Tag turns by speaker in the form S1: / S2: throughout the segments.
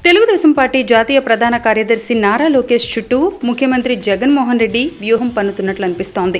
S1: Telugu Desam party జాతీయ ప్రధాన కార్యదర్శి నారా లోకేష్ చుట్టూ ముఖ్యమంత్రి జగన్మోహన్ రెడ్డి వ్యూహం పన్నుతున్నట్లు అనిపిస్తోంది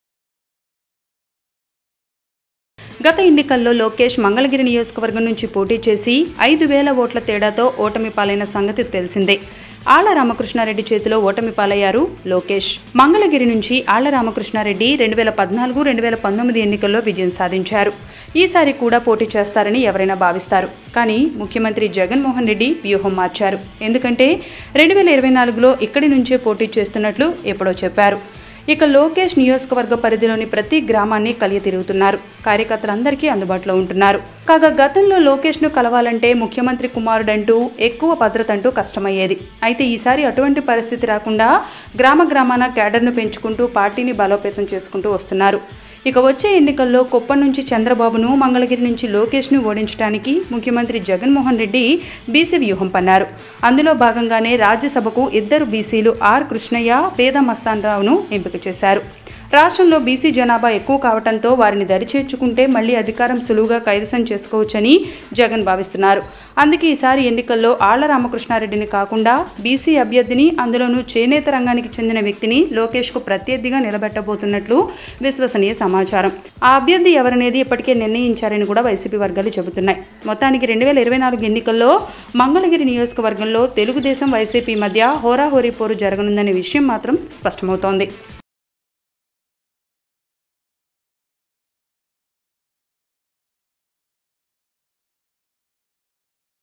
S1: గత ఎన్నికల్లో లోకేష్ మంగళగిరి నియోజకవర్గం నుంచి పోటీ చేసి ఐదు వేల ఓట్ల తేడాతో ఓటమి పాలైన సంగతి తెలిసిందే ఆళ్ల రామకృష్ణారెడ్డి చేతిలో ఓటమి పాలయ్యారు లోకేష్ మంగళగిరి నుంచి ఆళ్ల రామకృష్ణారెడ్డి రెండు వేల పద్నాలుగు రెండు వేల పంతొమ్మిది ఎన్నికల్లో విజయం సాధించారు ఈసారి కూడా పోటీ చేస్తారని ఎవరైనా భావిస్తారు కానీ ముఖ్యమంత్రి జగన్మోహన్ రెడ్డి వ్యూహం మార్చారు ఎందుకంటే రెండు వేల ఇరవై నాలుగులో ఇక్కడి నుంచే పోటీ చేస్తున్నట్లు ఎప్పుడో చెప్పారు ఇక లోకేష్ నియోజకవర్గ పరిధిలోని ప్రతి గ్రామాన్ని కలియ తిరుగుతున్నారు కార్యకర్తలందరికీ అందుబాటులో ఉంటున్నారు కాగా గతంలో లోకేష్ను కలవాలంటే ముఖ్యమంత్రి కుమారుడంటూ ఎక్కువ భద్రత అంటూ కష్టమయ్యేది అయితే ఈసారి అటువంటి పరిస్థితి రాకుండా గ్రామ గ్రామాన క్యాడర్ను పెంచుకుంటూ పార్టీని బలోపేతం చేసుకుంటూ వస్తున్నారు ఇక వచ్చే ఎన్నికల్లో కుప్పం నుంచి చంద్రబాబును మంగళగిరి నుంచి లోకేష్ను ఓడించడానికి ముఖ్యమంత్రి జగన్మోహన్ రెడ్డి బీసీ వ్యూహం పన్నారు అందులో భాగంగానే రాజ్యసభకు ఇద్దరు బీసీలు ఆర్ కృష్ణయ్య పేద మస్తాన్ రావును ఎంపిక చేశారు రాష్ట్రంలో బీసీ జనాభా ఎక్కువ కావడంతో వారిని దరిచేర్చుకుంటే మళ్లీ అధికారం సులువుగా కైవసం చేసుకోవచ్చని జగన్ భావిస్తున్నారు అందుకే ఈసారి ఎన్నికల్లో ఆళ్ల రామకృష్ణారెడ్డిని కాకుండా బీసీ అభ్యర్థిని అందులోనూ చేనేత రంగానికి చెందిన వ్యక్తిని లోకేష్కు ప్రత్యర్థిగా నిలబెట్టబోతున్నట్లు విశ్వసనీయ సమాచారం ఆ అభ్యర్థి ఎవరనేది ఇప్పటికే నిర్ణయించారని కూడా వైసీపీ వర్గాలు చెబుతున్నాయి మొత్తానికి రెండు వేల ఇరవై నాలుగు ఎన్నికల్లో మంగళగిరి నియోజకవర్గంలో తెలుగుదేశం వైసీపీ మధ్య హోరాహోరీ పోరు జరగనుందనే విషయం మాత్రం స్పష్టమవుతోంది